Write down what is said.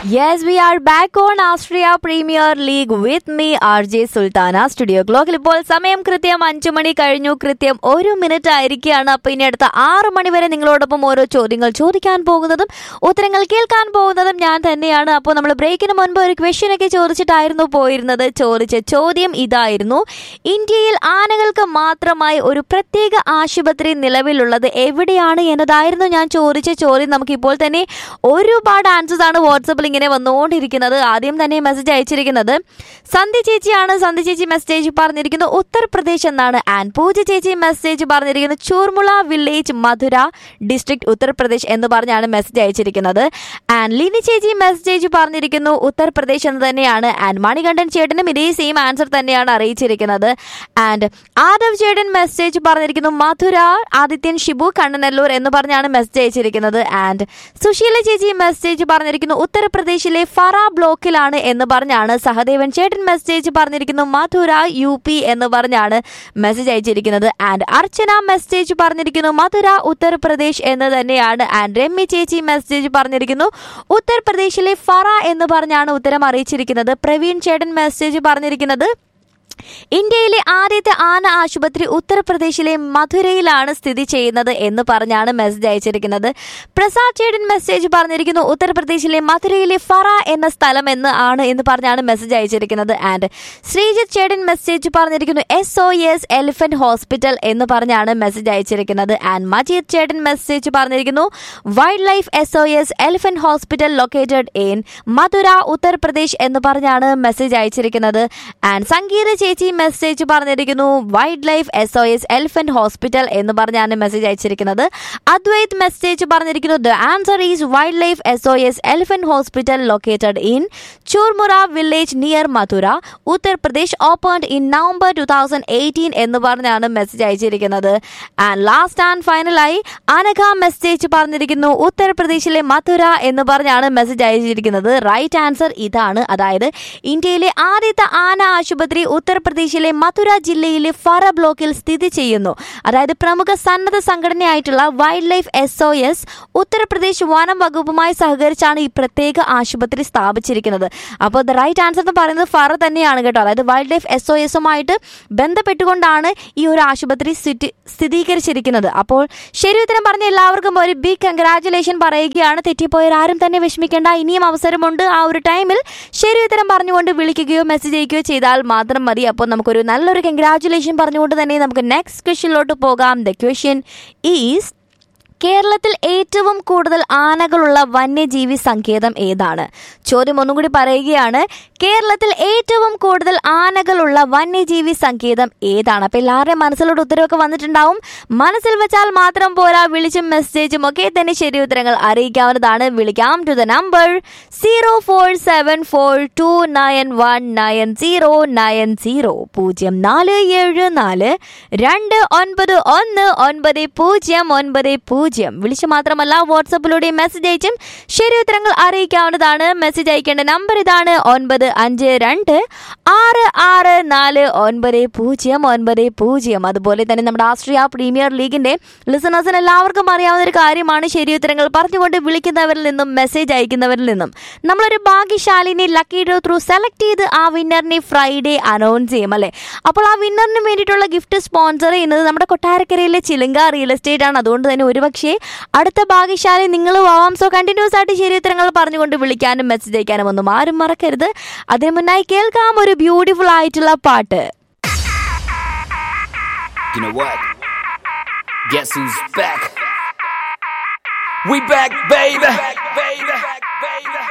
Yes, we are back on Austria Premier League with me, RJ Sultana. Studio ക്ലോക്കിൽ ഇപ്പോൾ സമയം കൃത്യം അഞ്ചു മണി കഴിഞ്ഞു കൃത്യം ഒരു മിനിറ്റ് ആയിരിക്കുകയാണ് അപ്പൊ ഇനി അടുത്ത ആറ് മണി വരെ നിങ്ങളോടൊപ്പം ഓരോ ചോദ്യങ്ങൾ ചോദിക്കാൻ പോകുന്നതും ഉത്തരങ്ങൾ കേൾക്കാൻ പോകുന്നതും ഞാൻ തന്നെയാണ് അപ്പോൾ നമ്മൾ ബ്രേക്കിന് മുൻപ് ഒരു ക്വസ്റ്റ്യൻ ഒക്കെ ചോദിച്ചിട്ടായിരുന്നു പോയിരുന്നത് ചോദിച്ച ചോദ്യം ഇതായിരുന്നു ഇന്ത്യയിൽ ആനകൾക്ക് മാത്രമായി ഒരു പ്രത്യേക ആശുപത്രി നിലവിലുള്ളത് എവിടെയാണ് എന്നതായിരുന്നു ഞാൻ ചോദിച്ച ചോദ്യം നമുക്ക് ഇപ്പോൾ തന്നെ ഒരുപാട് ആൻസേഴ്സ് ആണ് വാട്സപ്പിൽ ഇങ്ങനെ വന്നുകൊണ്ടിരിക്കുന്നത് ആദ്യം തന്നെ മെസ്സേജ് അയച്ചിരിക്കുന്നത് സന്ധ്യ ചേച്ചിയാണ് സന്ധ്യ ചേച്ചി മെസ്സേജ് പറഞ്ഞിരിക്കുന്നത് ഉത്തർപ്രദേശ് എന്നാണ് ആൻഡ് പൂജ ചേച്ചി മെസ്സേജ് പറഞ്ഞിരിക്കുന്നത് ചൂർമുള വില്ലേജ് മധുര ഡിസ്ട്രിക്ട് ഉത്തർപ്രദേശ് എന്ന് പറഞ്ഞാണ് മെസ്സേജ് അയച്ചിരിക്കുന്നത് ആൻഡ് ലിനി ചേച്ചി മെസ്സേജ് പറഞ്ഞിരിക്കുന്നു ഉത്തർപ്രദേശ് എന്ന് തന്നെയാണ് ആൻഡ് മണികണ്ഠൻ ചേട്ടനും ഇതേ സെയിം ആൻസർ തന്നെയാണ് അറിയിച്ചിരിക്കുന്നത് ആൻഡ് ആദവ് ചേട്ടൻ മെസ്സേജ് പറഞ്ഞിരിക്കുന്നു മധുര ആദിത്യൻ ഷിബു കണ്ണനല്ലൂർ എന്ന് പറഞ്ഞാണ് മെസ്സേജ് അയച്ചിരിക്കുന്നത് ആൻഡ് സുശീല ചേച്ചി മെസ്സേജ് പറഞ്ഞിരിക്കുന്നു ഉത്തർപ്രദേശിലെ ഫറ ബ്ലോക്കിലാണ് എന്ന് പറഞ്ഞാണ് സഹദേവൻ ചേട്ടൻ മെസ്സേജ് പറഞ്ഞിരിക്കുന്നു മധുര യു പി എന്ന് പറഞ്ഞാണ് മെസ്സേജ് അയച്ചിരിക്കുന്നത് ആൻഡ് അർച്ചന മെസ്സേജ് പറഞ്ഞിരിക്കുന്നു മധുര ഉത്തർപ്രദേശ് എന്ന് തന്നെയാണ് ആൻഡ് രമ്യ ചേച്ചി മെസ്സേജ് പറഞ്ഞിരിക്കുന്നു ഉത്തർപ്രദേശിലെ ഫറ എന്ന് പറഞ്ഞാണ് ഉത്തരം അറിയിച്ചിരിക്കുന്നത് പ്രവീൺ ചേട്ടൻ മെസ്സേജ് പറഞ്ഞിരിക്കുന്നത് ഇന്ത്യയിലെ ആദ്യത്തെ ആന ആശുപത്രി ഉത്തർപ്രദേശിലെ മധുരയിലാണ് സ്ഥിതി ചെയ്യുന്നത് എന്ന് പറഞ്ഞാണ് മെസ്സേജ് അയച്ചിരിക്കുന്നത് പ്രസാദ് ചേടൻ മെസ്സേജ് പറഞ്ഞിരിക്കുന്നു ഉത്തർപ്രദേശിലെ മധുരയിലെ ഫറ എന്ന സ്ഥലം എന്ന് ആണ് എന്ന് പറഞ്ഞാണ് മെസ്സേജ് അയച്ചിരിക്കുന്നത് ആൻഡ് ശ്രീജിത്ത് ചേടൻ മെസ്സേജ് പറഞ്ഞിരിക്കുന്നു S O S elephant hospital എന്ന് പറഞ്ഞാണ് മെസ്സേജ് അയച്ചിരിക്കുന്നത് ആൻഡ് മജീദ് ചേട്ടൻ മെസ്സേജ് പറഞ്ഞിരിക്കുന്നു wildlife S O S elephant hospital located in Mathura Uttar Pradesh എന്ന് പറഞ്ഞാണ് മെസ്സേജ് അയച്ചിരിക്കുന്നത് ആൻഡ് സംഗീത ചേച്ചി മെസ്സേജ് പറഞ്ഞിരിക്കുന്നു wildlife S O S elephant hospital എന്ന് പറഞ്ഞാണ് മെസ്സേജ് അയച്ചിരിക്കുന്നത് അദ്വൈത് മെസ്സേജ് പറഞ്ഞിരിക്കുന്നു the answer is wildlife S O S elephant hospital located in ചൂർമുറ village near Mathura Uttar Pradesh opened in November two thousand eighteen എന്ന് പറഞ്ഞാണ് message അയച്ചിരിക്കുന്നത് and last and ഫൈനലായി Anagha message പറഞ്ഞിരിക്കുന്നു ഉത്തർപ്രദേശിലെ മധുര എന്ന് പറഞ്ഞാണ് മെസ്സേജ് അയച്ചിരിക്കുന്നത് റൈറ്റ് ആൻസർ ഇതാണ് അതായത് ഇന്ത്യയിലെ ആദ്യത്തെ ആന ആശുപത്രി ഉത്തർപ്രദേശിലെ മഥുര ജില്ലയിലെ ഫറ ബ്ലോക്കിൽ സ്ഥിതി ചെയ്യുന്നു അതായത് പ്രമുഖ സന്നദ്ധ സംഘടനയായിട്ടുള്ള wildlife S O S Uttar Pradesh വനം വകുപ്പുമായി സഹകരിച്ചാണ് ഈ പ്രത്യേക ആശുപത്രി സ്ഥാപിച്ചിരിക്കുന്നത് അപ്പോൾ ദ റൈറ്റ് ആൻസർ എന്ന് പറയുന്നത് ഫറ തന്നെയാണ് കേട്ടോ അതായത് വൈൽഡ് ലൈഫ് എസ് ഒ എസുമായിട്ട് ബന്ധപ്പെട്ടുകൊണ്ടാണ് ഈ ഒരു ആശുപത്രി സ്ഥിതി സ്ഥിരീകരിച്ചിരിക്കുന്നത് അപ്പോൾ ശരി ഉത്തരം പറഞ്ഞ എല്ലാവർക്കും ഒരു ബിഗ് കൺഗ്രാറ്റുലേഷൻ പറയുകയാണ് തെറ്റിപ്പോയവർ ആരും തന്നെ വിഷമിക്കേണ്ട ഇനിയും അവസരമുണ്ട് ആ ഒരു ടൈമിൽ ശരി ഉത്തരം പറഞ്ഞുകൊണ്ട് വിളിക്കുകയോ മെസ്സേജ് അയക്കുകയോ ചെയ്താൽ മാത്രം മതി അപ്പോൾ നമുക്കൊരു നല്ലൊരു കൺഗ്രാറ്റുലേഷൻ പറഞ്ഞുകൊണ്ട് തന്നെ നമുക്ക് നെക്സ്റ്റ് ക്വസ്റ്റ്യനിലോട്ട് പോകാം ദ ക്വസ്റ്റ്യൻ ഈസ് കേരളത്തിൽ ഏറ്റവും കൂടുതൽ ആനകളുള്ള വന്യജീവി സങ്കേതം ഏതാണ് ചോദ്യം ഒന്നും കൂടി പറയുകയാണ് കേരളത്തിൽ ഏറ്റവും കൂടുതൽ ആനകളുള്ള വന്യജീവി സങ്കേതം ഏതാണ് അപ്പൊ എല്ലാവരുടെയും മനസ്സിലോട്ട് ഉത്തരവൊക്കെ വന്നിട്ടുണ്ടാവും മനസ്സിൽ വെച്ചാൽ മാത്രം പോരാ വിളിച്ചും മെസ്സേജും ഒക്കെ തന്നെ ശരി ഉത്തരങ്ങൾ അറിയിക്കാവുന്നതാണ് വിളിക്കാം to the number zero four seven four two nine one nine zero nine zero പൂജ്യം നാല് ഏഴ് നാല് രണ്ട് ഒൻപത് ഒന്ന് ഒൻപത് പൂജ്യം ഒൻപത് പൂജ്യം വിളിച്ച് മാത്രമല്ല വാട്സപ്പിലൂടെ മെസ്സേജ് അയച്ചും ശരി ഉത്തരങ്ങൾ അറിയിക്കാവുന്നതാണ് മെസ്സേജ് അയക്കേണ്ട നമ്പർ ഇതാണ് ഒൻപത് അഞ്ച് രണ്ട് ആറ് ആറ് നാല് ഒൻപത് പൂജ്യം ഒൻപത് പൂജ്യം അതുപോലെ തന്നെ നമ്മുടെ ആസ്ട്രിയ പ്രീമിയർ ലീഗിന്റെ ലിസണേഴ്സിന് എല്ലാവർക്കും അറിയാവുന്ന ഒരു കാര്യമാണ് ശരി ഉത്തരങ്ങൾ പറഞ്ഞുകൊണ്ട് വിളിക്കുന്നവരിൽ നിന്നും മെസ്സേജ് അയക്കുന്നവരിൽ നിന്നും നമ്മളൊരു ഭാഗ്യശാലിനെ ലക്കി ഡ്രോ ത്രൂ സെലക്ട് ചെയ്ത് ആ വിന്നറിനെ ഫ്രൈഡേ അനൗൺസ് ചെയ്യും അല്ലേ അപ്പോൾ ആ വിന്നറിന് വേണ്ടിയിട്ടുള്ള ഗിഫ്റ്റ് സ്പോൺസർ ചെയ്യുന്നത് നമ്മുടെ കൊട്ടാരക്കരയിലെ ചിലുങ്ക റിയൽ എസ്റ്റേറ്റ് ആണ് അതുകൊണ്ട് തന്നെ ഒരുപക്ഷെ അടുത്ത ഭാഗ്യശാലി നിങ്ങളും ആവാം സോ കണ്ടിന്യൂസ് ആയിട്ട് ശരി ഉത്തരങ്ങൾ പറഞ്ഞുകൊണ്ട് വിളിക്കാനും മെസ്സേജ് അയക്കാനും ഒന്നും ആരും മറക്കരുത് അതിനു മുന്നായി കേൾക്കാം ഒരു ബ്യൂട്ടിഫുൾ ആയിട്ടുള്ള പാട്ട് You know what? Guess who's back? We back, baby.